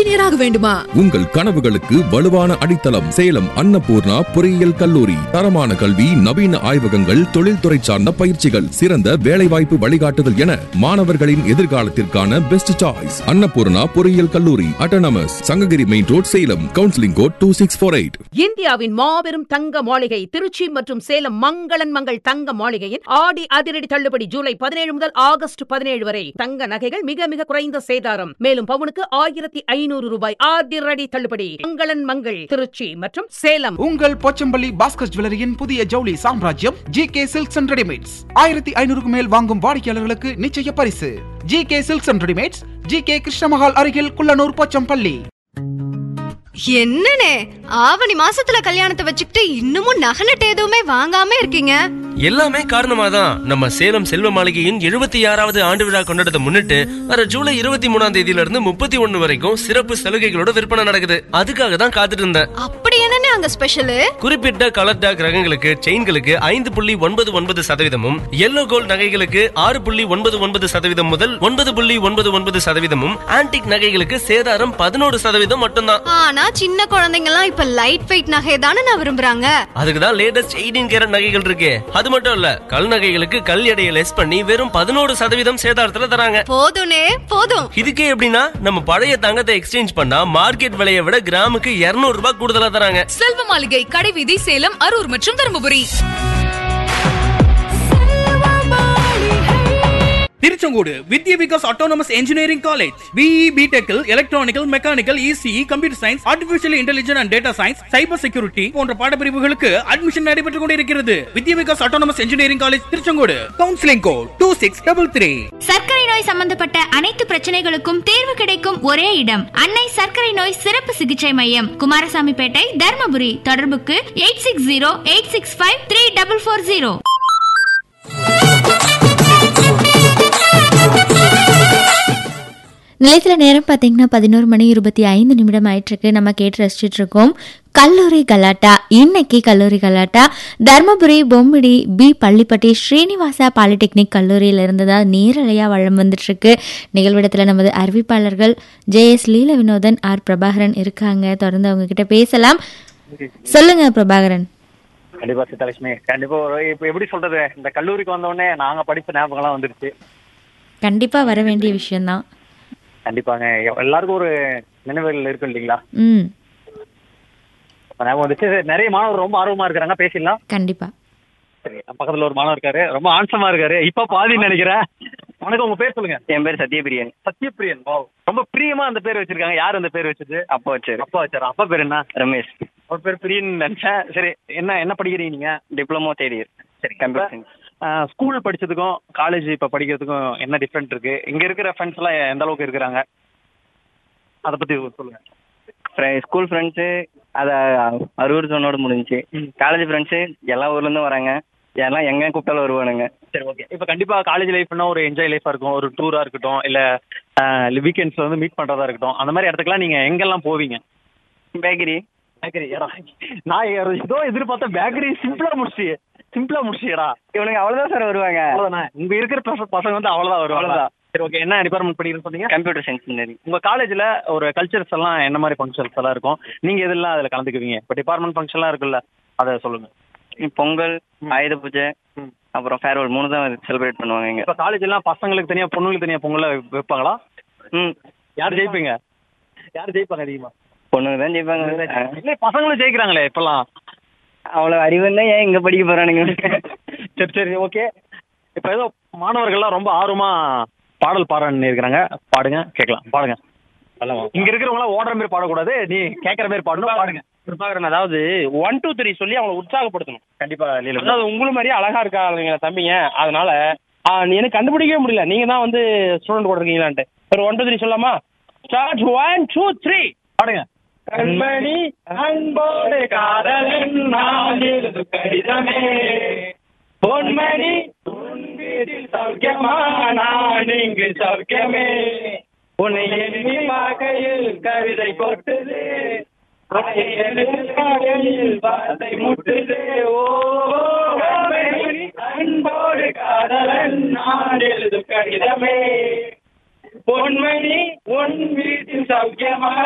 Engineer ஆக வேண்டுமா உங்கள் கனவுகளுக்கு வலுவான அடித்தளம் சேலம் அன்னபூர்ணா பொறியியல் கல்லூரி தரமான கல்வி நவீன ஆய்வகங்கள் தொழில்துறை சார்ந்த பயிற்சிகள் சிறந்த வேலைவாய்ப்பு வழிகாட்டுதல் என மாணவர்களின் எதிர்காலத்திற்கான பெஸ்ட் சாய்ஸ் அன்னபூர்ணா பொறியியல் கல்லூரி autonomous Sankagiri main road Salem counselling code two six four eight இந்தியாவின் மாபெரும் தங்க மாளிகை திருச்சி மற்றும் சேலம் மங்களன் மங்கள் தங்க மாளிகையின் ஆடி அதிரடி தள்ளுபடி ஜூலை பதினேழு முதல் ஆகஸ்ட் பதினேழு வரை தங்க நகைகள் மிக மிக குறைந்த சேதாரம் மேலும் பவுனுக்கு ஆயிரத்தி ஐநூறு ரூபாய் அதிரடி தள்ளுபடி மங்களன் மங்கள் திருச்சி மற்றும் சேலம் உங்கள் போச்சம்பள்ளி பாஸ்கர் ஜுவல்லரியின் புதிய ஜவுளி சாம்ராஜ்யம் G K silks and readymades ஆயிரத்தி ஐநூறுக்கு மேல் வாங்கும் வாடிக்கையாளர்களுக்கு நிச்சய பரிசு G K silks and readymades G K Krishnamahal அருகில் குள்ளனூர் போச்சம்பள்ளி என்னனே ஆவணி மாசத்துல கல்யாணத்தை வச்சுக்கிட்டு இன்னமும் நகை நட்டு எதுவுமே வாங்காம இருக்கீங்க எல்லாமே காரணமா தான் நம்ம சேலம் செல்வ மாளிகையின் எழுபத்தி ஆறாவது ஆண்டு விழா கொண்டாடத்தை முன்னிட்டு வர ஜூலை இருபத்தி மூணாம் தேதியில இருந்து முப்பத்தி ஒண்ணு வரைக்கும் சிறப்பு சலுகைகளோட விற்பனை நடக்குது அதுக்காக தான் காத்துட்டு இருந்தேன் அப்படி என்னனே அங்க ஸ்பெஷல் குறிப்பிட்ட கலர் டாக் ரகங்களுக்கு செயின்களுக்கு ஐந்து புள்ளி ஒன்பது ஒன்பது சதவீதமும் எல்லோ கோல்ட் நகைகளுக்கு ஆறு புள்ளி ஒன்பது ஒன்பது சதவீதம் முதல் ஒன்பது புள்ளி ஒன்பது ஒன்பது சதவீதமும் ஆன்டிக் நகைகளுக்கு சேதாரம் பதினோரு சதவீதம் மட்டும்தான் ஆனா சின்ன குழந்தைங்க எல்லாம் இப்ப லைட் வெயிட் நகை தானே நான் விரும்புறாங்க அதுக்கு தான் லேட்டஸ்ட் எயிட்டீன் கேரட் நகைகள் இருக்கு அது மட்டும் இல்ல கல் நகைகளுக்கு கல் எடையை லெஸ் பண்ணி வெறும் பதினோரு சதவீதம் சேதாரத்துல தராங்க போதும்னே போதும் இதுக்கே எப்படின்னா நம்ம பழைய தங்கத்தை எக்ஸ்சேஞ்ச் பண்ணா மார்க்கெட் விலையை விட கிராமுக்கு 200 ரூபாய் கூடுதலா தராங்க செல்வ மாளிகை கடைவீதி சேலம் அரூர் மற்றும் Dharmapuri Tiruchengode Vidya Vikas autonomous engineering college BE பிடெக்கில் electrical mechanical ECE computer science artificial intelligence and data science cyber security போன்ற பாடப்பிரிவுகளுக்கு அட்மிஷன் நடைபெற்றுக் கொண்டிருக்கிறது Vidya Vikas autonomous engineering college Tiruchengode counselling code two six double three சர்க்கரை நோய் சம்பந்தப்பட்ட அனைத்து பிரச்சனைகளுக்கும் தீர்வு கிடைக்கும் ஒரே இடம் அன்னை சர்க்கரை நோய் சிறப்பு சிகிச்சை மையம் குமாரசாமிப்பேட்டை தர்மபுரி தொடர்புக்கு eight six zero eight six five three double four zero நிலையத்தில் நேரம் பார்த்தீங்கன்னா பதினோரு மணி இருபத்தி ஐந்து நிமிடம் ஆயிட்டிருக்கு நம்ம கேட்டு ரசிச்சுட்டு இருக்கோம் கல்லூரி கலாட்டா இன்னைக்கு கல்லூரி கலாட்டா தர்மபுரி பொம்மிடி பி பள்ளிப்பட்டி ஸ்ரீனிவாசா பாலிடெக்னிக் கல்லூரியில இருந்து தான் நேரலையாக வளம் வந்துட்டு இருக்கு நிகழ்விடத்தில் நமது அறிவிப்பாளர்கள் J S Leela Vinothan R Prabhakaran இருக்காங்க தொடர்ந்து அவங்க கிட்ட பேசலாம் சொல்லுங்க பிரபாகரன் கண்டிப்பா சித்தலட்சுமி கண்டிப்பா ஒரு இப்ப எப்படி சொல்றது இந்த கல்லூரிக்கு வந்த உடனே நாங்க படிச்ச ஞாபகம்லாம் வந்துருச்சு கண்டிப்பா வர வேண்டிய விஷயம்தான் கண்டிப்பாங்க எ- எல்லாருக்கும் ஒரு நினைவுகள் இருக்கும் இல்லைங்களா ம் இப்ப ஞாபகம் வந்துச்சு நிறைய மாணவர் ரொம்ப ஆர்வமா இருக்கிறாங்க பேசிடலாம் கண்டிப்பா சரி பக்கத்துல ஒரு மாணவர் இருக்காரு ரொம்ப ஆன்சமா இருக்காரு இப்ப பாதின்னு நினைக்கிறேன் வணக்கம் உங்க பேர் சொல்லுங்க என் பேர் சத்யபிரியன் சத்யபிரியன் வாவ் ரொம்ப பிரியமா அந்த பேர் வச்சிருக்காங்க யார் அந்த பேர் வச்சது அப்பா வச்சாரு அப்பா வச்சாரு அப்பா பேர் என்ன ரமேஷ் அவர் பேர் பிரியன் நினைச்சேன் சரி என்ன என்ன படிக்கிறீங்க நீங்க டிப்ளமோ தேர்ட் இயர் சரி கம்ப்யூட்டர் சயின்ஸ் ஸ்கூல் படிச்சதுக்கும் காலேஜ் இப்ப படிக்கிறதுக்கும் என்ன டிஃப்ரெண்ட் இருக்கு இங்க இருக்கிற ஃப்ரெண்ட்ஸ் எல்லாம் எந்த அளவுக்கு இருக்கிறாங்க அத பத்தி சொல்லுங்க ஸ்கூல் ஃப்ரெண்ட்ஸு அதை அரூர் சொன்னோட முடிஞ்சுச்சு காலேஜ் ஃப்ரெண்ட்ஸு எல்லா ஊர்லேருந்தும் வராங்க எல்லாம் எங்க கூப்பிட்டாலும் வருவானுங்க சரி ஓகே இப்ப கண்டிப்பா காலேஜ் லைஃப்னா ஒரு என்ஜாய் லைஃபா இருக்கும் ஒரு டூரா இருக்கட்டும் இல்ல வீக்கெண்ட்ஸ்ல வந்து மீட் பண்றதா இருக்கட்டும் அந்த மாதிரி இடத்துக்குலாம் நீங்க எங்கெல்லாம் போவீங்க பேக்கரி பேக்கரி நான் ஏதோ எதிர்பார்த்த பேக்கரி சிம்பிளா முடிச்சு சிம்பிளா முடிச்சியடா இவனுங்க அவ்வளோதான் சார் வருவாங்க அவ்வளவுதானே இங்க இருக்கிற பச- பசங்க வந்து அவ்வளவுதான் வருவாங்க அவ்வளவுதான். சரி ஓகே என்ன டிபார்ட்மெண்ட் படிக்கிறீங்கன்னு சொன்னீங்க கம்ப்யூட்டர் சயின்ஸ் இன்ஜினியரிங் உங்க காலேஜ்ல ஒரு கல்ச்சர்ஸ் எல்லாம் என்ன மாதிரி ஃபங்க்ஷன்ஸ் எல்லாம் இருக்கும் நீங்க எதெல்லாம் அதுல கலந்துக்குவீங்க இப்ப டிபார்ட்மெண்ட் ஃபங்க்ஷன்லாம் இருக்குல்ல அதை சொல்லுங்க பொங்கல் ஆயுத பூஜை அப்புறம் ஃபேர்வெல் மூணு தான் செலிப்ரேட் பண்ணுவாங்க இங்க இப்ப காலேஜ் எல்லாம் பசங்களுக்கு தனியா பொண்ணுங்களுக்கு தனியா பொங்கல வைப்பாங்களா ம் யார் ஜெயிப்பீங்க யார் ஜெயிப்பாங்க அதிகமா பொண்ணுங்க தான் ஜெயிப்பாங்க இல்ல பசங்களும் ஜெயிக்கிறாங்களே இப்பெல்லாம் அவ்வளோ அறிவுன்னா ஏன் இங்க படிக்க போறானுங்க சரி சரி ஓகே இப்ப ஏதோ மாணவர்கள்லாம் ரொம்ப ஆர்வமா பாடல் பாடன்னு இருக்கிறாங்க பாடுங்க கேட்கலாம் பாடுங்க இங்க இருக்கிறவங்க எல்லாம் ஓடுற மாதிரி பாடக்கூடாது நீ கேட்கற மாதிரி பாடணும் பாடுங்க பிரபாகரன் அதாவது ஒன் டூ த்ரீ சொல்லி அவங்களை உற்சாகப்படுத்தணும் கண்டிப்பா லீல அதாவது உங்களை மாதிரியே அழகா இருக்காங்க தம்பிங்க அதனால ஆ, நீ எனக்கு கண்டுபிடிக்கவே முடியல நீங்க தான் வந்து ஸ்டூடெண்ட் கூட இருக்கீங்களான்ட்டு ஒரு ஒன் டூ த்ரீ சொல்லலாமா ஸ்டார்ட் ஒன் டூ த்ரீ பாடுங்க கண்மணி அன்போடு காதலன் நான் எழுது கடிதமே பொன்மணி உன் வீட்டில் சௌக்கியமா நான் இங்கு சௌக்கியமே உன்னை எண்ணி பார்க்கையில் கவிதை கொட்டுது அதை எழுதி பார்க்கையில் வார்த்தை முட்டுது ஓ கண்மணி அன்போடு காதலன் நான் எழுது கடிதமே பொன்மணி உன் வீட்டில் சௌக்கியமா